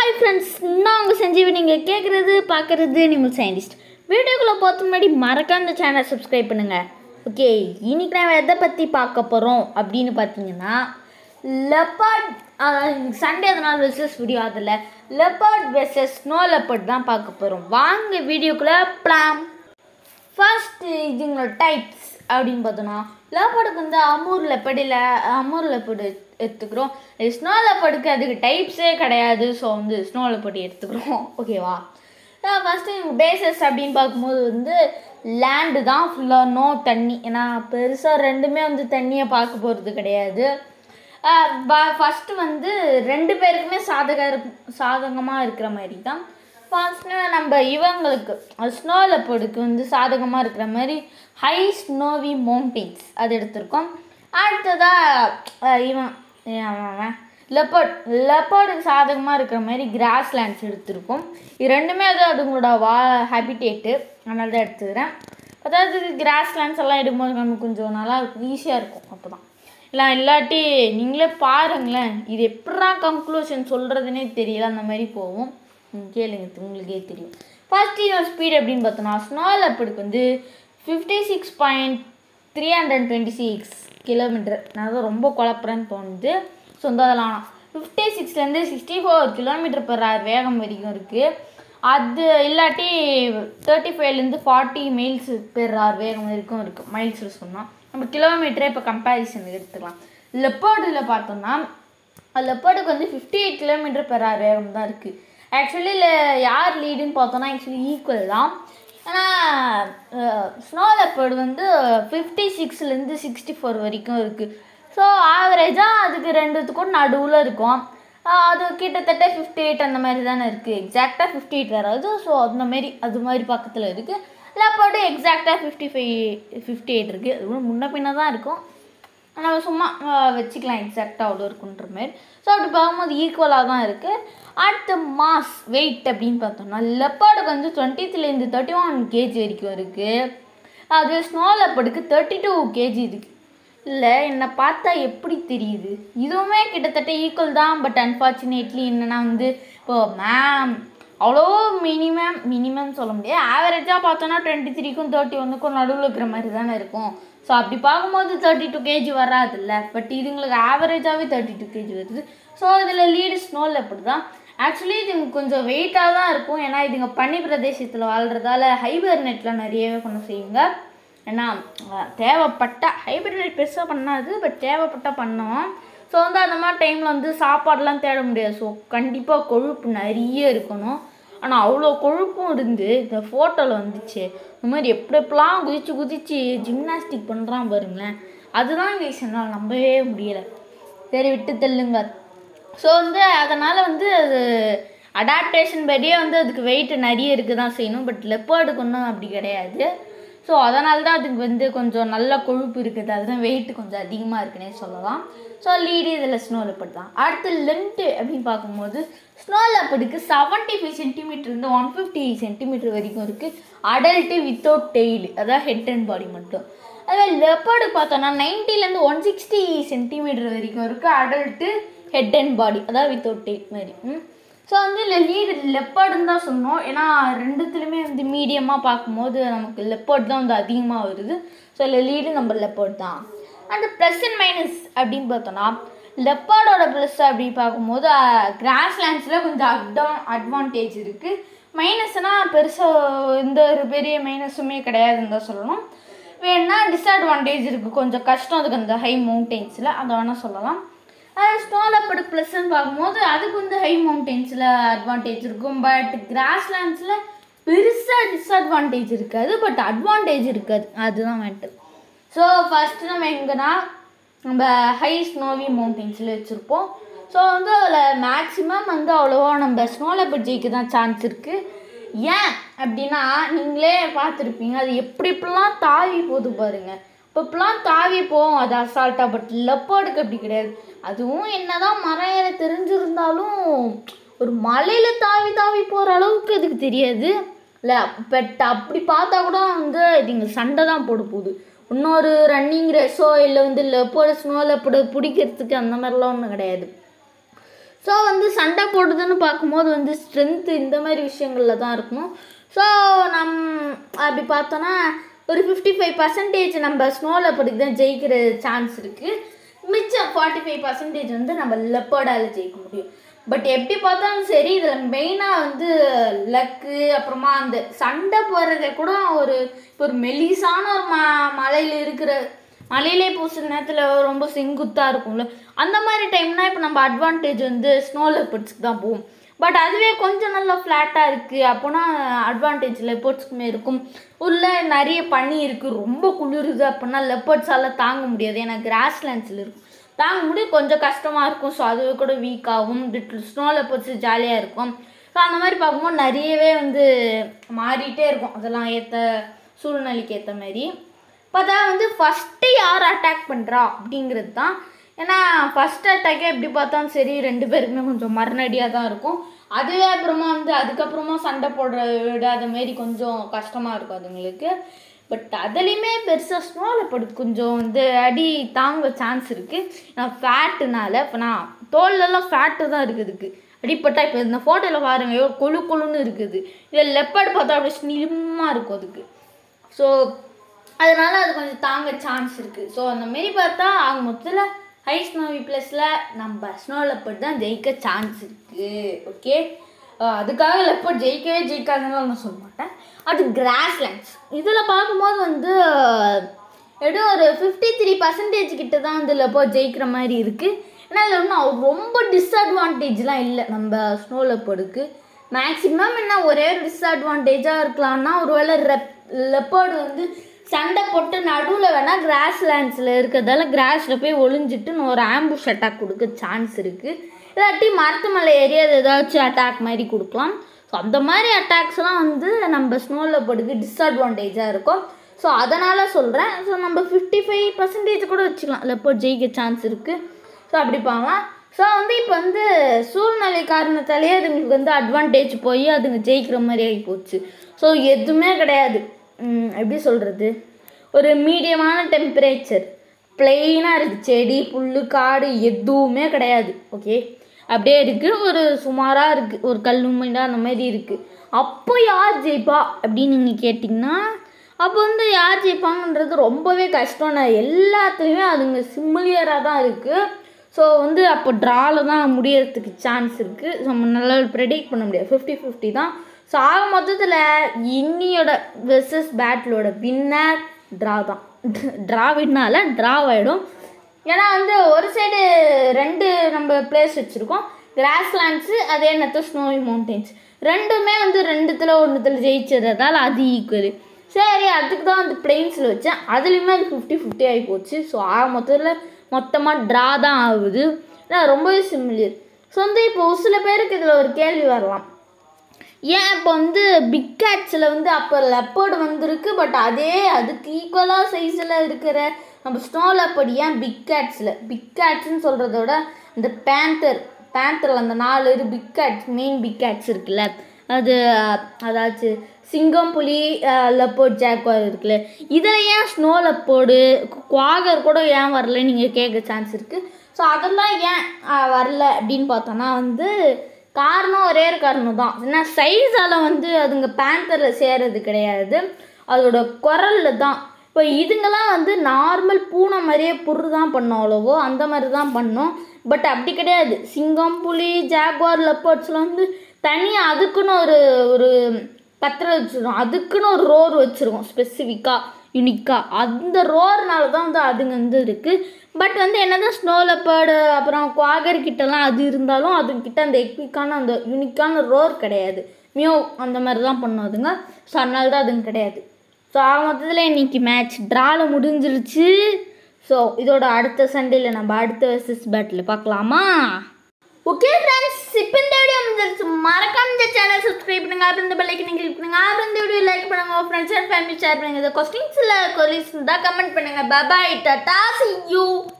hi friends நான் உங்கள் சஞ்சீவி நீங்கள் கேட்குறது பார்க்குறது நிமல் சயின்டிஸ்ட் வீடியோக்குள்ளே போகிறது முன்னாடி மறக்காம இந்த சேனலை சப்ஸ்கிரைப் பண்ணுங்கள் ஓகே இன்னைக்கு நான் எதை பற்றி பார்க்க போகிறோம் அப்படின்னு பார்த்தீங்கன்னா லெப்பர்ட் சண்டே அதனால் வெர்சஸ் வீடியோ அதில் லெப்பர்ட் வெர்சஸ் ஸ்னோ லெப்பர்ட் தான் பார்க்க போகிறோம் வாங்க வீடியோக்குள்ளே பிளாம் ஃபர்ஸ்ட் இதுங்களோட டைப்ஸ் அப்படின்னு பார்த்தோன்னா லெப்பர்டுக்கு வந்து அமூர் லெப்பர்டு இல்லை அமூர் லெப்பர்டு எடுத்துக்கிறோம் ஸ்னோ லெப்பர்டுக்கு அதுக்கு டைப்ஸே கிடையாது ஸோ வந்து ஸ்னோ லெப்பர்டு எடுத்துக்கிறோம் ஓகேவா ஃபஸ்ட்டு பேசஸ் அப்படின்னு பார்க்கும்போது வந்து லேண்டு தான் ஃபுல்லாக நோ தண்ணி ஏன்னா பெருசாக ரெண்டுமே வந்து தண்ணியை பார்க்க போகிறது கிடையாது ஃபஸ்ட்டு வந்து ரெண்டு பேருக்குமே சாதக சாதகமாக இருக்கிற மாதிரி தான் ஃபர்ஸ்ட்டு நம்ம இவங்களுக்கு ஸ்னோ லெப்பர்டுக்கு வந்து சாதகமாக இருக்கிற மாதிரி ஹை ஸ்னோவி மவுண்டெயின்ஸ் அது எடுத்திருக்கோம் அடுத்ததாக இவன் அவன் லெப்பர்ட் லெப்பர்டுக்கு சாதகமாக இருக்கிற மாதிரி கிராஸ் லேண்ட்ஸ் எடுத்திருக்கோம் இது ரெண்டுமே அது அதுங்களோட வா ஹேபிடேட்டு அதனால தான் எடுத்துக்கிறேன் அதாவது கிராஸ் லேண்ட்ஸ் எல்லாம் எடுக்கும்போது நமக்கு கொஞ்சம் நல்லா இருக்கும் ஈஸியாக இருக்கும் அப்போ தான் இல்லை இல்லாட்டி நீங்களே பாருங்களேன் இது எப்படா கன்க்ளூஷன் சொல்கிறதுனே தெரியல அந்த மாதிரி போகும் ம், கேளுங்க உங்களுக்கே தெரியும் ஃபர்ஸ்ட் இவன் ஸ்பீட் எப்படின்னு பார்த்தோன்னா ஸ்னோ லெப்பர்டுக்கு வந்து fifty six point three hundred twenty six kilometre நான் தான் ரொம்ப குழப்பறேன்னு தோணுது ஸோ வந்து அதெல்லாம் ஃபிஃப்டி சிக்ஸ்லேருந்து sixty four kilometre per hour வேகம் வரைக்கும் இருக்குது அது இல்லாட்டி தேர்ட்டி ஃபைவ்லேருந்து ஃபார்ட்டி மைல்ஸ் பெர் ஹவர் வேகம் வரைக்கும் இருக்குது மைல்ஸில் சொன்னால் நம்ம கிலோமீட்டரே இப்போ கம்பேரிசன் எடுத்துக்கலாம் லெப்பர்டில் பார்த்தோம்னா லெப்பர்டுக்கு வந்து fifty eight kilometre per hour வேகம் தான் இருக்குது ஆக்சுவலி இல்லை யார் லீடுன்னு பார்த்தோன்னா ஆக்சுவலி ஈக்குவல் தான் ஏன்னா ஸ்னோ லெப்பர்டு வந்து ஃபிஃப்டி சிக்ஸ்லேருந்து சிக்ஸ்டி ஃபோர் வரைக்கும் இருக்குது ஸோ ஆவரேஜாக அதுக்கு ரெண்டுத்துக்கும் நடுவில் இருக்கும் ஆஹ் அது கிட்டத்தட்ட ஃபிஃப்டி எயிட் அந்த மாதிரி தானே இருக்குது எக்ஸாக்டாக ஃபிஃப்டி எயிட் வராது ஸோ அந்த மாதிரி அது மாதிரி பக்கத்தில் இருக்குது லெப்பர்டு எக்ஸாக்டாக ஃபிஃப்டி ஃபைவ் ஃபிஃப்டி எயிட் இருக்குது அது கூட முன்ன பின்ன தான் இருக்கும் நம்ம சும்மா ஆஹ் வச்சுக்கலாம் எக்ஸாக்டாக அவ்வளோ இருக்குன்ற மாதிரி ஸோ அப்படி பார்க்கும்போது ஈக்குவலாக தான் இருக்குது அடுத்து மாஸ் வெயிட் அப்படின்னு பார்த்தோம்னா லெப்பர்டுக்கு வந்து டுவெண்ட்டித்துலேருந்து தேர்ட்டி ஒன் கேஜி வரைக்கும் இருக்குது அது ஸ்னோ லெப்பர்டுக்கு தேர்ட்டி டூ கேஜி இருக்குது இல்லை என்னை பார்த்தா எப்படி தெரியுது இதுவுமே கிட்டத்தட்ட ஈக்குவல் தான் பட் அன்ஃபார்ச்சுனேட்லி என்னென்னா வந்து இப்போ மேம் அவ்வளோ மினிமம் மினிமம் சொல்ல முடியாது ஆவரேஜாக பார்த்தோன்னா டுவெண்ட்டி த்ரீக்கும் தேர்ட்டி ஒன்றுக்கும் நடுவில் இருக்கிற மாதிரி தானே இருக்கும் ஸோ அப்படி பார்க்கும்போது தேர்ட்டி டூ கேஜி வராதுல்ல பட் இதுங்களுக்கு ஆவரேஜாகவே தேர்ட்டி டூ கேஜி வருது ஸோ இதில் லீடு ஸ்னோவில் அப்படி தான் ஆக்சுவலி இதுங்க கொஞ்சம் வெயிட்டாக தான் இருக்கும் ஏன்னா இதுங்க பனி பிரதேசத்தில் வாழ்கிறதால ஹைபர் நெட்டில் நிறையவே பண்ண செய்யுங்க ஏன்னா அஹ், தேவைப்பட்ட ஹைபிரிட் பெருசாக பண்ணாது பட் தேவைப்பட்ட பண்ணோம் ஸோ வந்து அந்த மாதிரி டைமில் வந்து சாப்பாடெலாம் தேட முடியாது ஸோ கண்டிப்பாக கொழுப்பு நிறைய இருக்கணும் ஆனால் அவ்வளோ கொழுப்பும் இருந்து இந்த ஃபோட்டோவில் வந்துச்சு இந்த மாதிரி எப்படி எப்படிலாம் குதிச்சு குதிச்சு ஜிம்னாஸ்டிக் பண்ணுறான் பாருங்களேன் அதுதான் இங்கே என்னால் நம்பவே முடியலை சரி விட்டு தள்ளுங்க ஸோ வந்து அதனால் வந்து அது அடாப்டேஷன் படியே வந்து அதுக்கு வெயிட் நிறைய இருக்க தான் செய்யணும் பட் லெப்பர்டுக்கு ஒன்றும் அப்படி கிடையாது ஸோ அதனால தான் அதுக்கு வந்து கொஞ்சம் நல்ல கொழுப்பு இருக்குது அதுதான் வெயிட் கொஞ்சம் அதிகமாக இருக்குன்னே சொல்லலாம் ஸோ லீடு இதில் ஸ்னோ லெப்பர்ட் தான் அடுத்து லென்த்து அப்படின்னு பார்க்கும்போது ஸ்னோ லெப்பர்டுக்கு செவன்ட்டி ஃபைவ் சென்டிமீட்டர்லேருந்து ஒன் ஃபிஃப்டி சென்டிமீட்டர் வரைக்கும் இருக்குது அடல்ட்டு வித்தவுட் டெய்ல் அதான் ஹெட் அண்ட் பாடி மட்டும் அதுவே லெப்பர்டு பார்த்தோன்னா நைன்ட்டிலேருந்து ஒன் சிக்ஸ்டி சென்டிமீட்டர் வரைக்கும் இருக்குது அடல்ட்டு ஹெட் அண்ட் பாடி அதாவது வித்தவுட் டெய்ல் மாதிரி ம் ஸோ வந்து இல்லை லீடு லெப்பர்டுன்னு தான் சொன்னோம் ஏன்னா ரெண்டுத்துலையுமே வந்து மீடியமாக பார்க்கும்போது நமக்கு லெப்பர்ட் தான் வந்து அதிகமாக வருது ஸோ இல்லை லீடு நம்ம லெப்பர்ட் தான் அண்ட் ப்ளஸ் அண்ட் மைனஸ் அப்படின்னு பார்த்தோன்னா லெப்பர்டோட ப்ளஸ் அப்படி பார்க்கும்போது கிராஸ் லேண்ட்ஸில் கொஞ்சம் அட்வான் அட்வான்டேஜ் இருக்குது மைனஸ்னால் பெருசாக எந்த ஒரு பெரிய மைனஸுமே கிடையாதுன்னு தான் சொல்லணும் வேணா டிஸ்அட்வான்டேஜ் இருக்குது கொஞ்சம் கஷ்டம் அதுக்கு அந்த ஹை மவுண்டெயின்ஸில் அதை வேணால் சொல்லலாம் அது ஸ்னோ லெப்பர்டு ப்ளஸ்ன்னு பார்க்கும்போது அதுக்கு வந்து ஹை மவுண்டெயின்ஸில் அட்வான்டேஜ் இருக்கும் பட் கிராஸ்லேண்ட்ஸில் பெருசாக டிஸ்அட்வான்டேஜ் இருக்காது பட் அட்வான்டேஜ் இருக்காது அதுதான் மேட்டர் ஸோ ஃபஸ்ட்டு நம்ம எங்கன்னா நம்ம ஹை ஸ்னோவி மவுண்டெயின்ஸில் வச்சுருப்போம் ஸோ வந்து அதில் மேக்ஸிமம் வந்து அவ்வளோவா நம்ம ஸ்னோ லெப்பர்ட் ஜெயிக்க தான் சான்ஸ் இருக்குது ஏன் அப்படின்னா நீங்களே பார்த்துருப்பீங்க அது எப்படி இப்படிலாம் தாவி போகுது பாருங்க இப்போ இப்படிலாம் தாவி போகும் அது அசால்ட்டாக பட் லெப்பர்டுக்கு அப்படி கிடையாது அதுவும் என்னதான் மரம் ஏற தெரிஞ்சிருந்தாலும் ஒரு மலையில் தாவி தாவி போகிற அளவுக்கு அதுக்கு தெரியாது இல்லை பட் அப்படி பார்த்தா கூட வந்து இதுங்க சண்டை தான் போட போகுது இன்னொரு ரன்னிங் ரேஸோ இல்லை வந்து லெப்பர்டு ஸ்னோ லெப்பர்டு பிடிக்கிறதுக்கு அந்த மாதிரிலாம் ஒன்றும் கிடையாது ஸோ வந்து சண்டை போடுதுன்னு பார்க்கும்போது வந்து ஸ்ட்ரென்த்து இந்த மாதிரி விஷயங்களில் தான் இருக்கணும் ஸோ நம் அப்படி பார்த்தோன்னா ஒரு ஃபிஃப்டி ஃபைவ் பர்சன்டேஜ் நம்ம ஸ்னோ லெப்பர்டுக்கு தான் ஜெயிக்கிற சான்ஸ் இருக்குது மிச்சம் ஃபார்ட்டி ஃபைவ் பர்சன்டேஜ் வந்து நம்ம லெப்பர்டால் ஜெயிக்க முடியும் பட் எப்படி பார்த்தாலும் சரி இதில் மெயினாக வந்து லக்கு அப்புறமா அந்த சண்டை போடுறத கூட ஒரு இப்போ ஒரு மெலிசான ஒரு ம மலையில் இருக்கிற மலையிலே இப்போ சில நேரத்தில் ரொம்ப செங்குத்தாக இருக்கும்ல அந்த மாதிரி டைம்னா இப்போ நம்ம அட்வான்டேஜ் வந்து ஸ்னோ லெப்பர்ட்ஸ்க்கு தான் போகும் பட் அதுவே கொஞ்சம் நல்லா ஃப்ளாட்டாக இருக்குது அப்போனா அட்வான்டேஜ் லெப்பர்ட்ஸ்க்குமே இருக்கும் உள்ள நிறைய பனி இருக்குது ரொம்ப குளிருது அப்படின்னா லெப்பர்ட்ஸால் தாங்க முடியாது ஏன்னா கிராஸ்லேண்ட்ஸில் இருக்கும் தாங்க முடியும் கொஞ்சம் கஷ்டமாக இருக்கும் ஸோ அதுவே கூட வீக் ஆகும் ஸ்னோ லெப்பர்ட்ஸ் ஜாலியாக இருக்கும் ஸோ அந்த மாதிரி பார்க்கும்போது நிறையவே வந்து மாறிட்டே இருக்கும் அதெல்லாம் ஏற்ற சூழ்நிலைக்கு ஏற்ற மாதிரி பார்த்தா வந்து ஃபஸ்ட்டு யார் அட்டாக் பண்ணுறா அப்படிங்கிறது தான் ஏன்னா ஃபஸ்ட் அட்டாக்கே எப்படி பார்த்தாலும் சரி ரெண்டு பேருக்குமே கொஞ்சம் மரணடியாக தான் இருக்கும் அதுவே அப்புறமா வந்து அதுக்கப்புறமா சண்டை போடுற விட அது மாரி கொஞ்சம் கஷ்டமாக இருக்கும் அதுங்களுக்கு பட் அதுலேயுமே பெருசாக ஸ்னோவில் படுத்து கொஞ்சம் வந்து அடி தாங்க சான்ஸ் இருக்குது நான் ஃபேட்டுனால இப்போ நான் தோல்லெல்லாம் ஃபேட்டு தான் இருக்குதுக்கு அடிப்பட்டா இப்போ இந்த ஃபோட்டோவில் பாருங்க எவ்வளோ கொழு கொழுன்னு இருக்குது இதில் லெப்பர்டு பார்த்தா அப்படியே ஸ்லிம்மாக இருக்கும் அதுக்கு ஸோ அதனால அது கொஞ்சம் தாங்க சான்ஸ் இருக்குது ஸோ அந்த மாரி பார்த்தா அவங்க மொத்தத்தில் ஹை ஸ்னோவி ப்ளஸில் நம்ம ஸ்னோ லெப்பர்ட் தான் ஜெயிக்க சான்ஸ் இருக்குது ஓகே அதுக்காக லெப்பர்ட் ஜெயிக்கவே ஜெயிக்காதுன்னு நான் சொல்ல மாட்டேன் அது கிராஸ்லேண்ட்ஸ் இதில் பார்க்கும்போது வந்து எப்படியும் ஒரு ஃபிஃப்டி த்ரீ பர்சன்டேஜ் கிட்ட தான் வந்து லெப்பர்ட் ஜெயிக்கிற மாதிரி இருக்குது ஏன்னா இதில் ஒன்றும் ரொம்ப டிஸ்அட்வான்டேஜ்லாம் இல்லை நம்ம ஸ்னோ லெப்பர்டுக்கு மேக்ஸிமம் என்ன ஒரே ஒரு டிஸ்அட்வான்டேஜாக இருக்கலாம்னா ஒருவேளை ரெப் லெப்பர்டு வந்து சண்டை போட்டு நடுவில் வேணால் கிராஸ் லேண்ட்ஸில் இருக்கிறதால கிராஸில் போய் ஒளிஞ்சிட்டு நான் ஒரு ஆம்புஷ் அட்டாக் கொடுக்க சான்ஸ் இருக்குது இல்லாட்டி மரத்து மலை ஏரியா ஏதாச்சும் அட்டாக் மாதிரி கொடுக்கலாம் ஸோ அந்த மாதிரி அட்டாக்ஸ்லாம் வந்து நம்ம ஸ்னோ லெப்பர்டுக்கு டிஸ்அட்வான்டேஜாக இருக்கும் ஸோ அதனால் சொல்கிறேன் ஸோ நம்ம ஃபிஃப்டி ஃபைவ் பர்சன்டேஜ் கூட வச்சுக்கலாம் லெப்பர்ட் ஜெயிக்க சான்ஸ் இருக்குது ஸோ அப்படி பார்க்கலாம் ஸோ வந்து இப்போ வந்து சூழ்நிலை காரணத்தாலேயே அதுங்களுக்கு வந்து அட்வான்டேஜ் போய் அதுங்க ஜெயிக்கிற மாதிரி ஆகி போச்சு ஸோ எதுவுமே கிடையாது ம், எப்படி சொல்கிறது ஒரு மீடியமான டெம்பரேச்சர் பிளெயினாக இருக்குது செடி புல் காடு எதுவுமே கிடையாது ஓகே அப்படியே இருக்குது ஒரு சுமாராக இருக்குது ஒரு கல்லுமைண்டா அந்த மாதிரி இருக்குது அப்போ யார் ஜெயிப்பா அப்படின்னு நீங்கள் கேட்டிங்கன்னா அப்போ வந்து யார் ஜெயிப்பாங்கன்றது ரொம்பவே கஷ்டம் நான் எல்லாத்துலேயுமே அதுங்க சிமிலியராக தான் இருக்குது ஸோ வந்து அப்போ ட்ரால தான் முடியறதுக்கு சான்ஸ் இருக்குது ஸோ நம்ம நல்லா ப்ரெடிக்ட் பண்ண முடியாது ஃபிஃப்டி ஃபிஃப்டி தான் ஸோ ஆக மொத்தத்தில் இன்னியோட வெர்சஸ் பேட்டிலோட வின்னர் ட்ரா தான் ட்ரா வின்னால ட்ரா ஆகிடும் ஏன்னா வந்து ஒரு சைடு ரெண்டு நம்ம பிளேஸ் வச்சுருக்கோம் கிராஸ்லேண்ட்ஸு அதே நேரத்தில் ஸ்னோவி மவுண்டெயின்ஸ் ரெண்டுமே வந்து ரெண்டுத்தில் ஒன்றுத்தில் ஜெயிச்சதால் அது ஈக்குவல் சரி அதுக்கு தான் வந்து பிளெயின்ஸில் வச்சேன் அதுலேயுமே அது ஃபிஃப்டி ஃபிஃப்டி ஆகி போச்சு ஸோ ஆக மொத்தத்தில் மொத்தமாக ட்ரா தான் ஆகுது ஏன்னா ரொம்பவே சிமிலியர் ஸோ வந்து இப்போ ஒரு சில பேருக்கு இதில் ஒரு கேள்வி வரலாம் ஏன் இப்போ வந்து பிக் கேட்ஸில் வந்து அப்போ லெப்பர்டு வந்திருக்கு பட் அதே அதுக்கு ஈக்குவலாக சைஸில் இருக்கிற நம்ம ஸ்னோ லெப்பர்டு ஏன் பிக் கேட்ஸில் பிக் கேட்ஸ்னு சொல்கிறத விட இந்த பேந்தர் பேந்தரில் அந்த நாலு big cats main big cats இருக்குல்ல அது அதாச்சும் சிங்கம் புலி லெப்பர்ட் ஜாக்வார் இருக்குல்ல இதில் ஏன் ஸ்னோ லெப்பர்டு குவாகர் கூட ஏன் வரல நீங்கள் கேட்க சான்ஸ் இருக்குது ஸோ அதெல்லாம் ஏன் அஹ், வரல அப்படின்னு பார்த்தோன்னா வந்து காரணம் ஒரே ஒரு காரணம் தான் ஏன்னா சைஸால் வந்து அதுங்க பேந்தரில் சேரது கிடையாது அதோட குரலில் தான் இப்போ இதுங்கெல்லாம் வந்து நார்மல் பூனை மாதிரியே புரு தான் பண்ணும் அவ்வளவோ அந்த மாதிரி தான் பண்ணும் பட் அப்படி கிடையாது சிங்கம் புலி ஜாக்வார் லெப்பர்ட்ஸ்லாம் வந்து தனியாக அதுக்குன்னு ஒரு ஒரு கத்திர வச்சுருக்கோம் அதுக்குன்னு ஒரு ரோர் வச்சுருக்கோம் ஸ்பெசிஃபிக்காக யூனிக்காக அந்த ரோர்னால தான் வந்து அதுங்க வந்து இருக்குது பட் வந்து என்னதான் ஸ்னோ லெப்பர்டு அப்புறம் குவாகர் கிட்டலாம் அது இருந்தாலும் அதுங்கிட்ட அந்த எக்விக்கான அந்த யூனிக்கான ரோர் கிடையாது மியோ அந்த மாதிரி தான் பண்ணும் அதுங்க ஸோ அதனால தான் அதுங்க கிடையாது ஸோ ஆக மொத்தத்தில் இன்னைக்கு மேட்ச் ட்ராவில் முடிஞ்சிருச்சு ஸோ இதோட அடுத்த சண்டேல நம்ம அடுத்த வெர்சஸ் பேட்டில் பார்க்கலாமா ஓகே ஃப்ரெண்ட்ஸ் இப்போ இந்த வீடியோ முடிஞ்சிருச்சு மறக்காம இந்த சேனல் சப்ஸ்கிரைப் பண்ணுங்க அப்புறம் இந்த பெல்லைக்கு நீங்கள் கிளிக் பண்ணுங்க அப்புறம் இந்த வீடியோ லைக் பண்ணுங்க உங்கள் ஃப்ரெண்ட்ஸ் அண்ட் ஃபேமிலி ஷேர் பண்ணுங்க இந்த கொஸ்டின்ஸில் கொலிஸ் இருந்தால் கமெண்ட் பண்ணுங்க பபாய் டாட்டா சி யூ